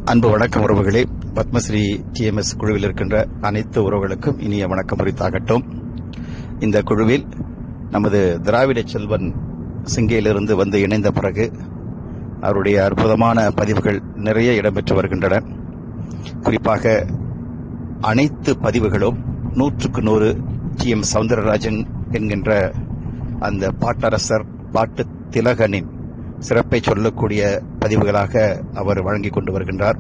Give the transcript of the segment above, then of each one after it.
அன்பு வணக்கம் உறவுகளே பத்மஸ்ரீ டிஎம்எஸ் குழுவில் இருக்கின்ற அனைத்து உறவுகளுக்கும் இனிய வணக்கம் உரித்தாகட்டும் இந்த குழுவில் நமது திராவிட செல்வன் சிங்கையிலிருந்து வந்து இணைந்த பிறகு அவருடைய அற்புதமான பதிவுகள் நிறைய இடம்பெற்று வருகின்றன குறிப்பாக அனைத்து பதிவுகளும் நூற்றுக்கு நூறு டி எம் சவுந்தரராஜன் என்கின்ற அந்த பாட்டரசர் பாட்டு திலகனின் சிறப்பை சொல்லக்கூடிய பதிவுகளாக அவர் வழங்கிக் கொண்டு வருகின்றார்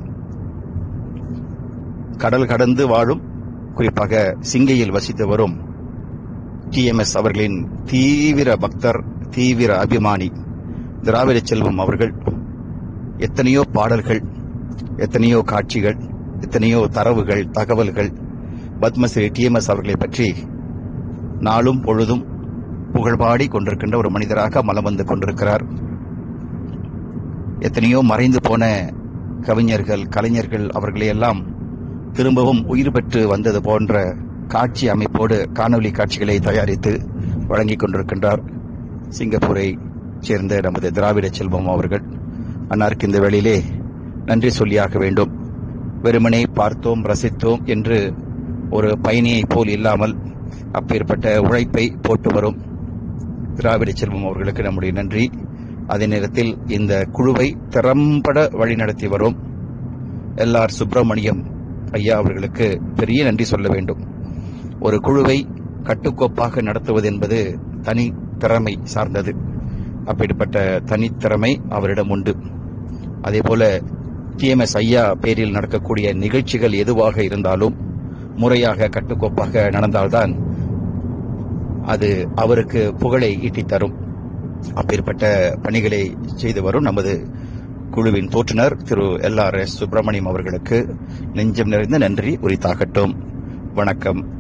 கடல் கடந்து வாழும் குறிப்பாக சிங்கையில் வசித்து வரும் டிஎம்எஸ் அவர்களின் தீவிர பக்தர் தீவிர அபிமானி திராவிட செல்வம் அவர்கள் எத்தனையோ பாடல்கள் எத்தனையோ காட்சிகள் எத்தனையோ தரவுகள் தகவல்கள் பத்மஸ்ரீ டிஎம்எஸ் அவர்களை பற்றி நாளும் பொழுதும் புகழ்பாடி கொண்டிருக்கின்ற ஒரு மனிதராக மலம் வந்து கொண்டிருக்கிறார் எத்தனையோ மறைந்து போன கவிஞர்கள் கலைஞர்கள் அவர்களையெல்லாம் திரும்பவும் உயிர் பெற்று வந்தது போன்ற காட்சி அமைப்போடு காணொலி காட்சிகளை தயாரித்து வழங்கிக் கொண்டிருக்கின்றார் சிங்கப்பூரை சேர்ந்த நமது திராவிட செல்வம் அவர்கள் அன்னாருக்கு இந்த வேளையிலே நன்றி சொல்லியாக வேண்டும் வெறுமனே பார்த்தோம் ரசித்தோம் என்று ஒரு பயணியைப் போல் இல்லாமல் அப்பேற்பட்ட உழைப்பை போட்டு வரும் திராவிட செல்வம் அவர்களுக்கு நம்முடைய நன்றி அதே நேரத்தில் இந்த குழுவை திறம்பட வழிநடத்தி வரும் எல் ஆர் சுப்பிரமணியம் ஐயா அவர்களுக்கு பெரிய நன்றி சொல்ல வேண்டும் ஒரு குழுவை கட்டுக்கோப்பாக நடத்துவது என்பது தனி திறமை சார்ந்தது அப்படிப்பட்ட தனித்திறமை அவரிடம் உண்டு அதே போல டிஎம்எஸ் ஐயா பேரில் நடக்கக்கூடிய நிகழ்ச்சிகள் எதுவாக இருந்தாலும் முறையாக கட்டுக்கோப்பாக நடந்தால்தான் அது அவருக்கு புகழை ஈட்டித் தரும் அப்பேற்பட்ட பணிகளை செய்து வரும் நமது குழுவின் தோற்றுனர் திரு எல் ஆர் எஸ் சுப்பிரமணியம் அவர்களுக்கு நெஞ்சம் நிறைந்த நன்றி உரித்தாகட்டும் வணக்கம்